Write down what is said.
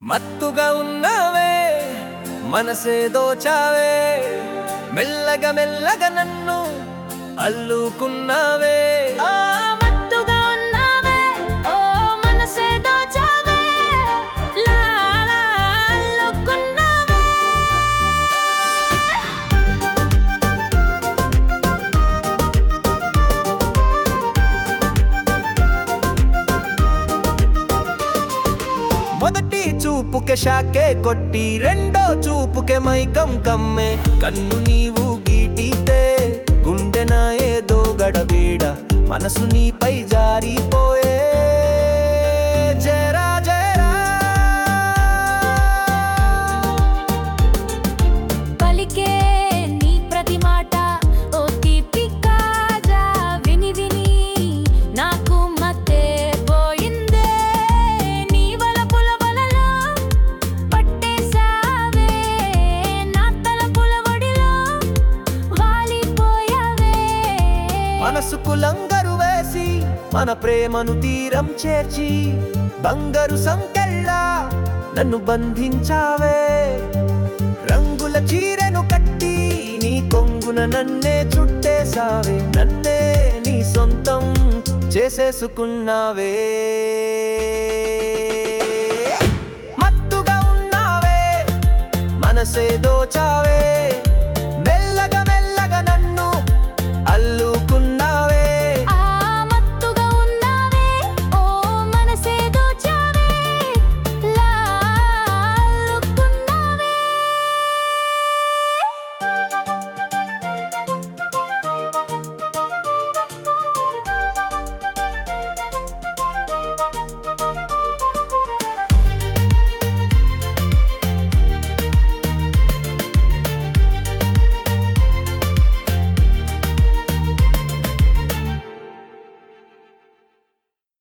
మత్తుగా ఉన్నావే మనసే దోచావే మెల్లగా మెల్లగా నన్ను అల్లుకున్నావే ఓ మత్తుగా ఉన్నావే ఓ మనసే దోచావే లా లా అల్లుకున్నావే మొదటి చూపుకే షాకే కొట్టి రెండో చూపుకే మైకం కమ్మే కన్ను నీవు గీటితే గుండెన ఏదో గడబీడ మనసు నీపై జారిపోయే జరా జరా పలికే నీ ప్రతి మాట ఓ తీపి కాజా విని విని నాకు మతే పోయిందే నీ వలపుల వలలో పట్టేశావే నా తలపుల ఒడిలో వాలిపోయావే మనసుకు లంగరు వేసి మన ప్రేమను తీరం చేర్చి బంగారు సంకెళ్ళా నన్ను బంధించావే రంగుల చీరెను కట్టి నీ కొంగున నన్నే చుట్టేసావే నన్నే నీ సొంతం చేసేసుకున్నావే మత్తుగా ఉన్నావే మనసే దోచావే